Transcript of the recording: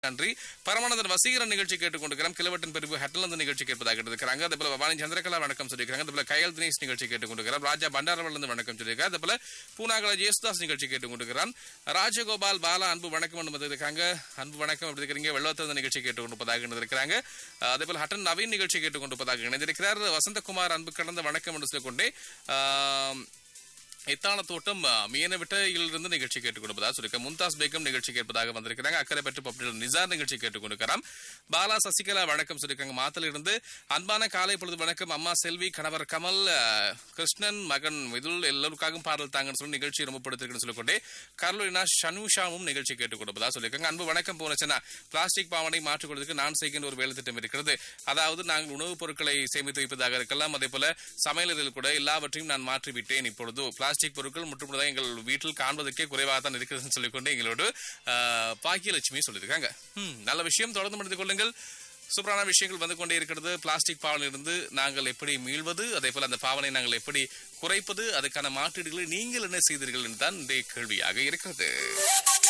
நன்றி பரமானந்தன் வசீகரன் நிகழ்ச்சி கேட்டுக்கொண்டிருக்கிறோம் கிலவட்டன் பிரிவு ஹட்டலந்து நிகழ்ச்சி கேட்பதாக இருக்கிறாங்க அதே போல பவானி சந்திரகலா வணக்கம் சொல்லியிருக்காங்க அதே போல கயல் தினேஷ் நிகழ்ச்சி கேட்டுக்கொண்டிருக்கிறார் ராஜா பண்டாரவலிருந்து வணக்கம் சொல்லியிருக்காரு அதே போல பூனாகல ஜேசுதாஸ் நிகழ்ச்சி கேட்டுக்கொண்டிருக்கிறான் ராஜகோபால் பாலா அன்பு வணக்கம் என்று இருக்காங்க அன்பு வணக்கம் எப்படி இருக்கிறீங்க வெள்ளத்திலிருந்து நிகழ்ச்சி கேட்டுக்கொண்டிருப்பதாக இணைந்திருக்கிறாங்க அதே போல ஹட்டன் நவீன் நிகழ்ச்சி கேட்டுக்கொண்டிருப்பதாக இணைந்திருக்கிறார் வசந்தகுமார் அன்பு கடந்த வணக்கம் என்று சொல்லிக்கொண்டே ஆம், எத்தான தோட்டம் மீனவிட்டையிலிருந்து நிகழ்ச்சி கேட்டுக்கொண்டிருப்பதாக சொல்லியிருக்க மும்தாஸ் பேகம் நிகழ்ச்சி கேட்பதாக வந்திருக்கிறாங்க அக்கறை பெற்று பப்டில் நிசார் நிகழ்ச்சி கேட்டுக்கொண்டிருக்கிறார் பாலா சசிகலா வணக்கம் சொல்லியிருக்காங்க மாத்தல இருந்து அன்பான காலை பொழுது வணக்கம் அம்மா செல்வி கணவர் கமல் அஹ், கிருஷ்ணன் மகன் மிதுல் எல்லோருக்காகவும் பாடல் தாங்கன்னு சொல்லி நிகழ்ச்சி ரொம்ப படுத்திருக்குன்னு சொல்லிக்கொண்டே கர்லோரினா ஷனுஷாவும் நிகழ்ச்சி கேட்டுக்கொண்டிருப்பதாக சொல்லியிருக்காங்க அன்பு வணக்கம் போனச்சுன்னா பிளாஸ்டிக் பாவனை மாற்றிக் கொடுக்க நான் செய்கின்ற ஒரு வேலை திட்டம் இருக்கிறது அதாவது நாங்கள் உணவுப் பொருட்களை சேமித்து வைப்பதாக இருக்கலாம் அதே போல சமையலறையில் கூட எல்லாவற்றையும் நான் மாற்றி விட்டேன் இப்பொழுது பிளாஸ்டிக் பொருட்கள் முற்றுமுழுதாக எங்கள் வீட்டில் காண்பதற்கே குறைவாக தான் இருக்கிறதுன்னு சொல்லிக்கொண்டு எங்களோடு ஆஹ், பாக்கியலட்சுமி சொல்லியிருக்காங்க ம், நல்ல விஷயம் தொடர்ந்து முடிந்து கொள்ளுங்கள் சூப்பரான விஷயங்கள் வந்து கொண்டே இருக்கிறது பிளாஸ்டிக் பாவனையிலிருந்து நாங்கள் எப்படி மீள்வது அதே போல அந்த பாவனை நாங்கள் எப்படி குறைப்பது அதுக்கான மாற்றீடுகளை நீங்கள் என்ன செய்தீர்கள் என்று தான் இன்றைய கேள்வியாக இருக்கிறது